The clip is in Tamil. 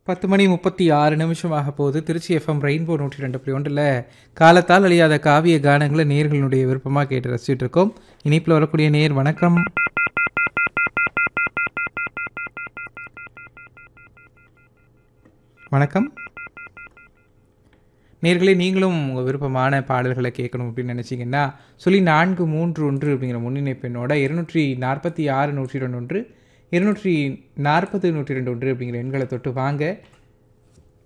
பத்து மணி முப்பத்தி ஆறு நிமிஷமாக போகுது திருச்சி எஃப்எம் ரெயின்போ நூற்றி ரெண்டு புள்ளி ஒன்றில் காலத்தால் அழியாத காவிய கானங்களை நேர்களுடைய விருப்பமாக கேட்டு ரசிச்சுட்டு இருக்கோம் இனிப்பில் வரக்கூடிய நேர் வணக்கம் வணக்கம் நேர்களே நீங்களும் உங்கள் விருப்பமான பாடல்களை கேட்கணும் அப்படின்னு நினச்சிங்கன்னா சொல்லி நான்கு மூன்று ஒன்று அப்படிங்கிற முன்னிணைப்பெண்ணோட இருநூற்றி நாற்பத்தி ஆறு நூற்றி ரெண்டு ஒன்று இருநூற்றி நாற்பது நூற்றி ரெண்டு ஒன்று அப்படிங்கிற எண்களை தொட்டு வாங்க